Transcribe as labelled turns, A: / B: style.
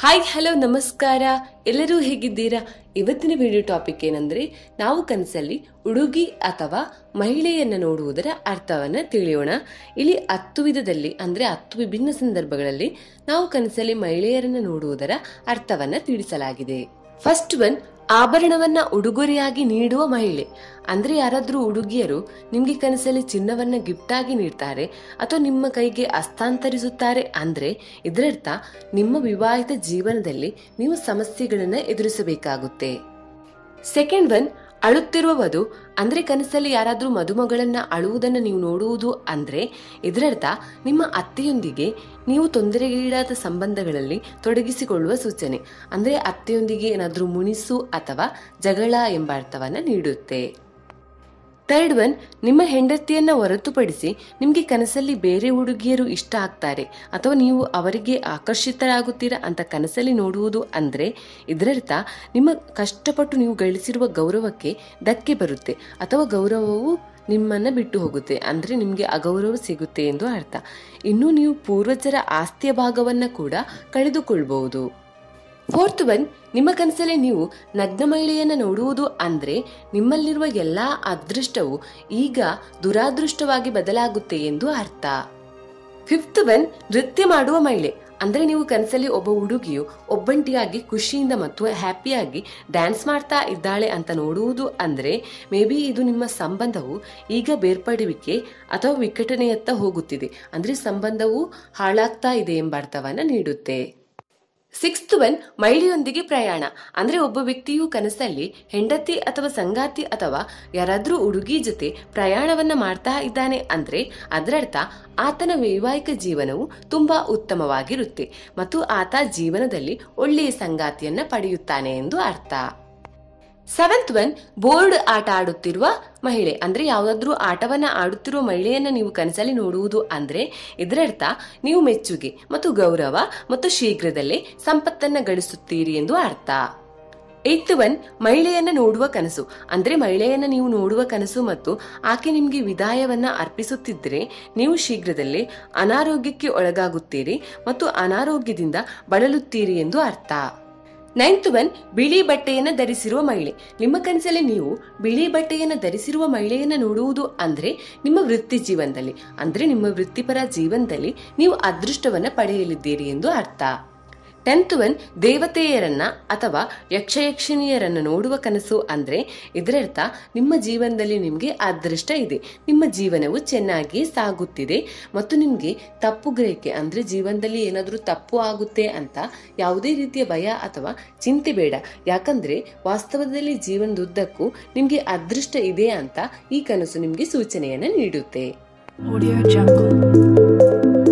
A: Hi hello ನಮಸ್ಕಾರ ಎಲ್ಲರೂ ಹೇಗಿದ್ದೀರಾ ಇವತ್ತಿನ ವಿಡಿಯೋ ಟಾಪಿಕ್ ಏನಂದ್ರೆ ನಾವು ಕನಸಲ್ಲಿ ಹುಡುಗಿ ಅಥವಾ ಮಹಿಳೆಯನ್ನ ನೋಡುವುದರ ಅರ್ಥವನ್ನ ತಿಳಿಯೋಣ ಇಲ್ಲಿ ಹತ್ತು ವಿಧದಲ್ಲಿ ಅಂದ್ರೆ ಹತ್ತು ವಿಭಿನ್ನ ಸಂದರ್ಭಗಳಲ್ಲಿ ನಾವು ಕನಸಲ್ಲಿ ಮಹಿಳೆಯರನ್ನ ನೋಡುವುದರ ಅರ್ಥವನ್ನ ತಿಳಿಸಲಾಗಿದೆ ಫಸ್ಟ್ ಒನ್ ಆಭರಣವನ್ನ ಉಡುಗೊರೆಯಾಗಿ ನೀಡುವ ಮಹಿಳೆ ಅಂದ್ರೆ ಯಾರಾದ್ರೂ ಹುಡುಗಿಯರು ನಿಮ್ಗೆ ಕನಸಲ್ಲಿ ಚಿನ್ನವನ್ನ ಗಿಫ್ಟ್ ಆಗಿ ನೀಡ್ತಾರೆ ಅಥವಾ ನಿಮ್ಮ ಕೈಗೆ ಹಸ್ತಾಂತರಿಸುತ್ತಾರೆ ಅಂದ್ರೆ ಇದರರ್ಥ ನಿಮ್ಮ ವಿವಾಹಿತ ಜೀವನದಲ್ಲಿ ನೀವು ಸಮಸ್ಯೆಗಳನ್ನ ಎದುರಿಸಬೇಕಾಗುತ್ತೆ ಸೆಕೆಂಡ್ ಒನ್ ಅಳುತ್ತಿರುವ ವಧು ಅಂದ್ರೆ ಕನಸಲ್ಲಿ ಯಾರಾದ್ರೂ ಮದುಮಗಳನ್ನ ಅಳುವುದನ್ನ ನೀವು ನೋಡುವುದು ಅಂದ್ರೆ ಇದರರ್ಥ ನಿಮ್ಮ ಅತ್ತೆಯೊಂದಿಗೆ ನೀವು ತೊಂದರೆಗೀಡಾದ ಸಂಬಂಧಗಳಲ್ಲಿ ತೊಡಗಿಸಿಕೊಳ್ಳುವ ಸೂಚನೆ ಅಂದ್ರೆ ಅತ್ತೆಯೊಂದಿಗೆ ಏನಾದ್ರೂ ಮುನಿಸು ಅಥವಾ ಜಗಳ ಎಂಬ ಅರ್ಥವನ್ನ ನೀಡುತ್ತೆ ಥರ್ಡ್ ಒನ್ ನಿಮ್ಮ ಹೆಂಡತಿಯನ್ನ ಹೊರತುಪಡಿಸಿ ನಿಮ್ಗೆ ಕನಸಲ್ಲಿ ಬೇರೆ ಹುಡುಗಿಯರು ಇಷ್ಟ ಆಗ್ತಾರೆ ಅಥವಾ ನೀವು ಅವರಿಗೆ ಆಕರ್ಷಿತರಾಗುತ್ತೀರಾ ಅಂತ ಕನಸಲ್ಲಿ ನೋಡುವುದು ಅಂದ್ರೆ ಇದರರ್ಥ ನಿಮ್ಮ ಕಷ್ಟಪಟ್ಟು ನೀವು ಗಳಿಸಿರುವ ಗೌರವಕ್ಕೆ ಧಕ್ಕೆ ಬರುತ್ತೆ ಅಥವಾ ಗೌರವವು ನಿಮ್ಮನ್ನ ಬಿಟ್ಟು ಹೋಗುತ್ತೆ ಅಂದ್ರೆ ನಿಮ್ಗೆ ಅಗೌರವ ಸಿಗುತ್ತೆ ಎಂದು ಅರ್ಥ ಇನ್ನು ನೀವು ಪೂರ್ವಜರ ಆಸ್ತಿಯ ಭಾಗವನ್ನ ಕೂಡ ಕಳೆದುಕೊಳ್ಬಹುದು ಫೋರ್ತ್ ಒನ್ ನಿಮ್ಮ ಕನಸಲ್ಲಿ ನೀವು ನಗ್ನ ಮಹಿಳೆಯನ್ನ ನೋಡುವುದು ಅಂದ್ರೆ ನಿಮ್ಮಲ್ಲಿರುವ ಎಲ್ಲಾ ಅದೃಷ್ಟವು ಈಗ ದುರಾದೃಷ್ಟವಾಗಿ ಬದಲಾಗುತ್ತೆ ಎಂದು ಅರ್ಥ ಫಿಫ್ತ್ ಒನ್ ನೃತ್ಯ ಮಾಡುವ ಮಹಿಳೆ ಅಂದ್ರೆ ನೀವು ಕನಸಲ್ಲಿ ಒಬ್ಬ ಹುಡುಗಿಯು ಒಬ್ಬಂಟಿಯಾಗಿ ಖುಷಿಯಿಂದ ಮತ್ತು ಹ್ಯಾಪಿಯಾಗಿ ಡ್ಯಾನ್ಸ್ ಮಾಡ್ತಾ ಇದ್ದಾಳೆ ಅಂತ ನೋಡುವುದು ಅಂದ್ರೆ ಮೇ ಬಿ ಇದು ನಿಮ್ಮ ಸಂಬಂಧವು ಈಗ ಬೇರ್ಪಡುವಿಕೆ ಅಥವಾ ವಿಕಟನೆಯತ್ತ ಹೋಗುತ್ತಿದೆ ಅಂದ್ರೆ ಸಂಬಂಧವು ಹಾಳಾಗ್ತಾ ಇದೆ ಎಂಬ ಅರ್ಥವನ್ನ ನೀಡುತ್ತೆ ಸಿಕ್ಸ್ತ್ ಒನ್ ಮಹಿಳೆಯೊಂದಿಗೆ ಪ್ರಯಾಣ ಅಂದ್ರೆ ಒಬ್ಬ ವ್ಯಕ್ತಿಯು ಕನಸಲ್ಲಿ ಹೆಂಡತಿ ಅಥವಾ ಸಂಗಾತಿ ಅಥವಾ ಯಾರಾದ್ರೂ ಹುಡುಗಿ ಜೊತೆ ಪ್ರಯಾಣವನ್ನ ಮಾಡ್ತಾ ಇದ್ದಾನೆ ಅಂದ್ರೆ ಅದರರ್ಥ ಆತನ ವೈವಾಹಿಕ ಜೀವನವು ತುಂಬಾ ಉತ್ತಮವಾಗಿರುತ್ತೆ ಮತ್ತು ಆತ ಜೀವನದಲ್ಲಿ ಒಳ್ಳೆಯ ಸಂಗಾತಿಯನ್ನ ಪಡೆಯುತ್ತಾನೆ ಎಂದು ಅರ್ಥ ಸೆವೆಂತ್ ಒನ್ ಬೋರ್ಡ್ ಆಟ ಆಡುತ್ತಿರುವ ಮಹಿಳೆ ಅಂದ್ರೆ ಯಾವುದಾದ್ರೂ ಆಟವನ್ನ ಆಡುತ್ತಿರುವ ಮಹಿಳೆಯನ್ನ ನೀವು ಕನಸಲ್ಲಿ ನೋಡುವುದು ಅಂದ್ರೆ ಇದರರ್ಥ ನೀವು ಮೆಚ್ಚುಗೆ ಮತ್ತು ಗೌರವ ಮತ್ತು ಶೀಘ್ರದಲ್ಲೇ ಸಂಪತ್ತನ್ನ ಗಳಿಸುತ್ತೀರಿ ಎಂದು ಅರ್ಥ ಏತ್ ಒನ್ ಮಹಿಳೆಯನ್ನ ನೋಡುವ ಕನಸು ಅಂದ್ರೆ ಮಹಿಳೆಯನ್ನ ನೀವು ನೋಡುವ ಕನಸು ಮತ್ತು ಆಕೆ ನಿಮ್ಗೆ ವಿದಾಯವನ್ನ ಅರ್ಪಿಸುತ್ತಿದ್ರೆ ನೀವು ಶೀಘ್ರದಲ್ಲೇ ಅನಾರೋಗ್ಯಕ್ಕೆ ಒಳಗಾಗುತ್ತೀರಿ ಮತ್ತು ಅನಾರೋಗ್ಯದಿಂದ ಬಳಲುತ್ತೀರಿ ಎಂದು ಅರ್ಥ ನೈನ್ತ್ ಒನ್ ಬಿಳಿ ಬಟ್ಟೆಯನ್ನ ಧರಿಸಿರುವ ಮಹಿಳೆ ನಿಮ್ಮ ಕನಸಲ್ಲಿ ನೀವು ಬಿಳಿ ಬಟ್ಟೆಯನ್ನ ಧರಿಸಿರುವ ಮಹಿಳೆಯನ್ನ ನೋಡುವುದು ಅಂದ್ರೆ ನಿಮ್ಮ ವೃತ್ತಿ ಜೀವನದಲ್ಲಿ ಅಂದ್ರೆ ನಿಮ್ಮ ವೃತ್ತಿಪರ ಜೀವನದಲ್ಲಿ ನೀವು ಅದೃಷ್ಟವನ್ನ ಪಡೆಯಲಿದ್ದೀರಿ ಎಂದು ಅರ್ಥ ಟೆಂತ್ ಒನ್ ದೇವತೆಯರನ್ನ ಅಥವಾ ಯಕ್ಷಯಕ್ಷಿಣಿಯರನ್ನ ನೋಡುವ ಕನಸು ಅಂದ್ರೆ ಇದರರ್ಥ ನಿಮ್ಮ ಜೀವನದಲ್ಲಿ ನಿಮ್ಗೆ ಅದೃಷ್ಟ ಇದೆ ನಿಮ್ಮ ಜೀವನವು ಚೆನ್ನಾಗಿ ಸಾಗುತ್ತಿದೆ ಮತ್ತು ನಿಮ್ಗೆ ತಪ್ಪು ಗ್ರಹಿಕೆ ಅಂದ್ರೆ ಜೀವನದಲ್ಲಿ ಏನಾದ್ರೂ ತಪ್ಪು ಆಗುತ್ತೆ ಅಂತ ಯಾವುದೇ ರೀತಿಯ ಭಯ ಅಥವಾ ಚಿಂತೆ ಬೇಡ ಯಾಕಂದ್ರೆ ವಾಸ್ತವದಲ್ಲಿ ಜೀವನದುದ್ದಕ್ಕೂ ನಿಮ್ಗೆ ಅದೃಷ್ಟ ಇದೆ ಅಂತ ಈ ಕನಸು ನಿಮ್ಗೆ ಸೂಚನೆಯನ್ನ ನೀಡುತ್ತೆ
B: Audio Jungle.